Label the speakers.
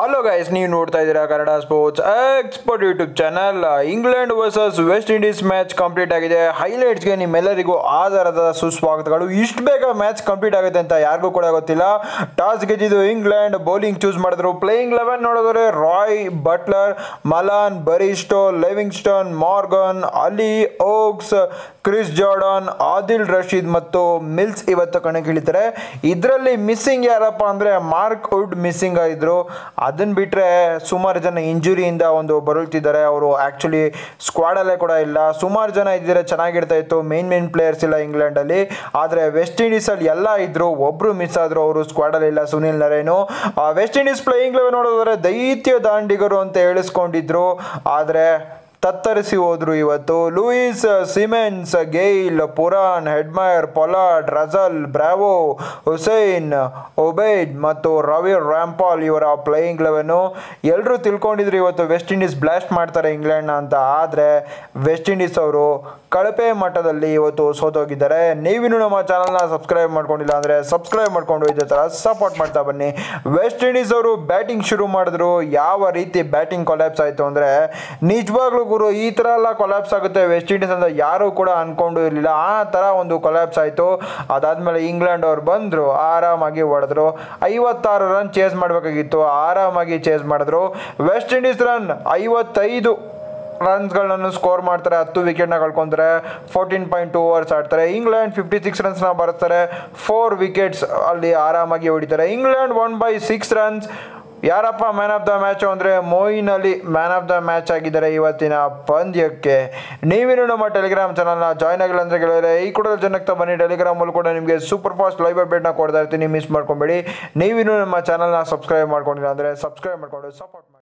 Speaker 1: hello guys ನೀವು ನೋಡ್ತಾ ಇದ್ದೀರಾ Kannada sports expert YouTube channel England versus West Indies match complete ಆಗಿದೆ ಹೈಲೈಟ್ಸ್ಗೆ ನಿಮ್ಮೆಲ್ಲರಿಗೂ ಆಧಾರದ ಸುಸ್ವಾಗತಗಳು ಇಷ್ಟು ಬೇಗ ಮ್ಯಾಚ್ ಕಂಪ್ಲೀಟ್ ಆಗುತ್ತೆ ಅಂತ ಯಾರಿಗೂ ಕೂಡ ಗೊತ್ತಿಲ್ಲ ಟಾಸ್ ಗೆದ್ದಿದ್ದು ಇಂಗ್ಲೆಂಡ್ ಬೌಲಿಂಗ್ ಚೂಸ್ ಮಾಡಿದ್ರು ಪ್ಲೇಯಿಂಗ್ ಲೆವೆನ್ ನೋಡಿದ್ರೆ Roy Butler Malan Bairstow Livingstone Morgan Ali Woakes Chris Jordan Adil Rashid ಮತ್ತು ಮಿಲ್ಸ್ ಇವತ್ತು ಕಣಕ್ಕಿಳಿತಾರೆ ಇದರಲ್ಲಿ ಮಿಸ್ಸಿಂಗ್ ಯಾರಪ್ಪ ಅಂದರೆ ಮಾರ್ಕ್ ವುಡ್ ಮಿಸ್ಸಿಂಗ್ ಆಗಿದ್ರು ಅದನ್ನು ಬಿಟ್ಟರೆ ಸುಮಾರು ಜನ ಇಂಜುರಿಯಿಂದ ಒಂದು ಬರುಳ್ತಿದ್ದಾರೆ ಅವರು ಆ್ಯಕ್ಚುಲಿ ಸ್ಕ್ವಾಡಲ್ಲೇ ಕೂಡ ಇಲ್ಲ ಸುಮಾರು ಜನ ಇದ್ದಿದ್ರೆ ಚೆನ್ನಾಗಿರ್ತಾ ಇತ್ತು ಮೇನ್ ಮೇನ್ ಪ್ಲೇಯರ್ಸ್ ಇಲ್ಲ ಇಂಗ್ಲೆಂಡಲ್ಲಿ ಆದರೆ ವೆಸ್ಟ್ ಇಂಡೀಸಲ್ಲಿ ಎಲ್ಲ ಇದ್ದರು ಒಬ್ಬರು ಮಿಸ್ ಆದರು ಅವರು ಸ್ಕ್ವಾಡಲ್ಲಿ ಇಲ್ಲ ಸುನಿಲ್ ನರೇನು ಆ ವೆಸ್ಟ್ ಇಂಡೀಸ್ ಪ್ಲೇಯಿಂಗ್ ಲೆವೆನ್ ನೋಡಿದ್ರೆ ದೈತ್ಯ ದಾಂಡಿಗರು ಅಂತ ಹೇಳಿಸ್ಕೊಂಡಿದ್ರು ಆದರೆ ತತ್ತರಿಸಿ ಹೋದ್ರು ಇವತ್ತು Lewis Simmons Gayle Pooran Hetmyer Pollard Russell Bravo Hosein Obed ಮತ್ತು ರವಿ ರ್ಯಾಂಪಾಲ್ ಇವರ ಪ್ಲೇಯಿಂಗ್ ಲೆವೆನು ಎಲ್ಲರೂ ತಿಳ್ಕೊಂಡಿದ್ರು ಇವತ್ತು ವೆಸ್ಟ್ ಇಂಡೀಸ್ ಬ್ಲಾಸ್ಟ್ ಮಾಡ್ತಾರೆ ಇಂಗ್ಲೆಂಡ್ನ ಅಂತ ಆದರೆ ವೆಸ್ಟ್ ಇಂಡೀಸ್ ಅವರು ಕಳಪೆ ಮಟ್ಟದಲ್ಲಿ ಇವತ್ತು ಸೋತೋಗಿದ್ದಾರೆ ನೀವಿನ್ನೂ ನಮ್ಮ ಚಾನಲ್ನ ಸಬ್ಸ್ಕ್ರೈಬ್ ಮಾಡ್ಕೊಂಡಿಲ್ಲ ಅಂದರೆ ಸಬ್ಸ್ಕ್ರೈಬ್ ಮಾಡ್ಕೊಂಡು ಇದೇ ಥರ ಸಪೋರ್ಟ್ ಮಾಡ್ತಾ ಬನ್ನಿ ವೆಸ್ಟ್ ಇಂಡೀಸ್ ಅವರು ಬ್ಯಾಟಿಂಗ್ ಶುರು ಮಾಡಿದ್ರು ಯಾವ ರೀತಿ ಬ್ಯಾಟಿಂಗ್ ಕೊಲ್ಯಾಪ್ಸ್ ಆಯಿತು ಅಂದರೆ ನಿಜವಾಗ್ಲೂ ಗುರು ಈ ಥರ ಎಲ್ಲ ಕೊಲ್ಯಾಪ್ಸ್ ಆಗುತ್ತೆ ವೆಸ್ಟ್ ಇಂಡೀಸ್ ಅಂತ ಯಾರೂ ಕೂಡ ಅಂದ್ಕೊಂಡು ಇರಲಿಲ್ಲ ಆ ಥರ ಒಂದು ಕೊಲ್ಯಾಪ್ಸ್ ಆಯಿತು ಅದಾದಮೇಲೆ ಇಂಗ್ಲೆಂಡ್ ಅವ್ರು ಬಂದರು ಆರಾಮಾಗಿ ಹೊಡೆದ್ರು ಐವತ್ತಾರು ರನ್ ಚೇಸ್ ಮಾಡಬೇಕಾಗಿತ್ತು ಆರಾಮಾಗಿ ಚೇಸ್ ಮಾಡಿದ್ರು ವೆಸ್ಟ್ ಇಂಡೀಸ್ ರನ್ ಐವತ್ತೈದು ರನ್ಸ್ಗಳನ್ನು ಸ್ಕೋರ್ ಮಾಡ್ತಾರೆ ಹತ್ತು ವಿಕೆಟ್ನ ಕಳ್ಕೊತಾರೆ ಫೋರ್ಟೀನ್ ಪಾಯಿಂಟ್ ಟೂ ಓವರ್ಸ್ ಆಡ್ತಾರೆ ಇಂಗ್ಲೆಂಡ್ ಫಿಫ್ಟಿ ಸಿಕ್ಸ್ ರನ್ಸ್ನ ಬರ್ತಾರೆ ಫೋರ್ ವಿಕೆಟ್ಸ್ ಅಲ್ಲಿ ಆರಾಮಾಗಿ ಹೊಡಿತಾರೆ England one by six runs ಯಾರಪ್ಪ ಮ್ಯಾನ್ ಆಫ್ ದ ಮ್ಯಾಚು ಅಂದರೆ Moeen Ali man of the match ಆಗಿದ್ದಾರೆ ಇವತ್ತಿನ ಪಂದ್ಯಕ್ಕೆ ನೀವಿನ್ನು ನಮ್ಮ ಟೆಲಿಗ್ರಾಮ್ ಚಾನಲ್ನ ಜಾಯ್ನ್ ಆಗಿಲ್ಲ ಅಂದರೆ ಕೇಳಿದ್ರೆ ಈ ಕೂಡ ಜನಕ್ಕೆ ಬನ್ನಿ ಟೆಲಿಗ್ರಾಮ್ ಮೂಲಕ ಕೂಡ ನಿಮಗೆ ಸೂಪರ್ ಫಾಸ್ಟ್ ಲೈವ್ ಅಪ್ಡೇಟ್ನ ಕೊಡ್ತಾ ಇರ್ತೀನಿ ಮಿಸ್ ಮಾಡ್ಕೊಬೇಡಿ ನೀವಿನ್ನೂ ನಮ್ಮ ಚಾನಲ್ನ ಸಬ್ಸ್ಕ್ರೈಬ್ ಮಾಡ್ಕೊಂಡಿಲ್ಲ ಅಂದರೆ ಸಬ್ಸ್ಕ್ರೈಬ್ ಮಾಡ್ಕೊಂಡು ಸಪೋರ್ಟ್ ಮಾಡಿ